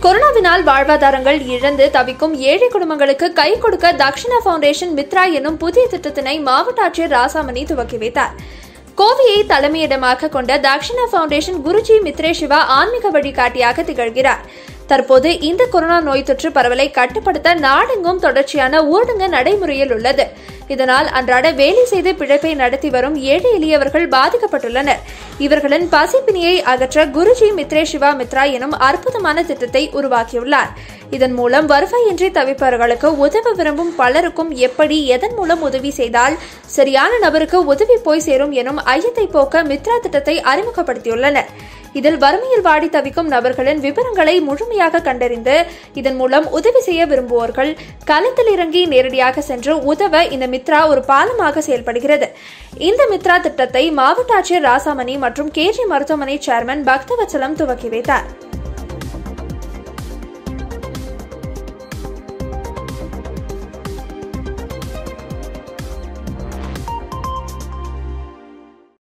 கொரோனாவினால் வாழ்வாதாரங்கள் இழந்து தவிக்கும் ஏழை குடும்பங்களுக்கு கை கொடுக்க தக்ஷணா ஃபவுண்டேஷன் மித்ரா என்னும் புதிய திட்டத்தினை மாவட்ட ஆட்சியர் ராசாமணி துவக்கி வைத்தார் கோவையை தலைமையிடமாக கொண்ட தக்ஷணா ஃபவுண்டேஷன் குருஜி மித்ரே சிவா ஆன்மீக வழிகாட்டியாக திகழ்கிறார் தற்போது இந்த கொரோனா நோய் தொற்று பரவலை கட்டுப்படுத்த நாடெங்கும் தொடர்ச்சியான ஊரடங்கு நடைமுறையில் உள்ளது இதனால் அன்றாட வேலை செய்து பிழைப்பை நடத்தி வரும் ஏழை எளியவர்கள் பாதிக்கப்பட்டுள்ளனர் இவர்களின் பசிப்பினியை அகற்ற குருஜி மித்ரே சிவா மித்ரா எனும் அற்புதமான திட்டத்தை உருவாக்கியுள்ளார் இதன் மூலம் வருவாயின்றி தவிப்பவர்களுக்கு உதவ விரும்பும் பலருக்கும் எப்படி எதன் மூலம் உதவி செய்தால் சரியான நபருக்கு உதவி போய் சேரும் எனும் ஐயத்தை போக்க மித்ரா திட்டத்தை அறிமுகப்படுத்தியுள்ளனர் இதில் வறுமையில் வாடி தவிக்கும் நபர்களின் விவரங்களை முழுமையாக கண்டறிந்து இதன் மூலம் உதவி செய்ய விரும்புவோர்கள் களத்தில் இறங்கி நேரடியாக சென்று உதவ இந்த மித்ரா ஒரு பாலமாக செயல்படுகிறது இந்த மித்ரா திட்டத்தை மாவட்ட ஆட்சியர் ராசாமணி மற்றும் கேஜி மருத்துவமனை சேர்மன் பக்தவச்சலம் துவக்கி வைத்தார்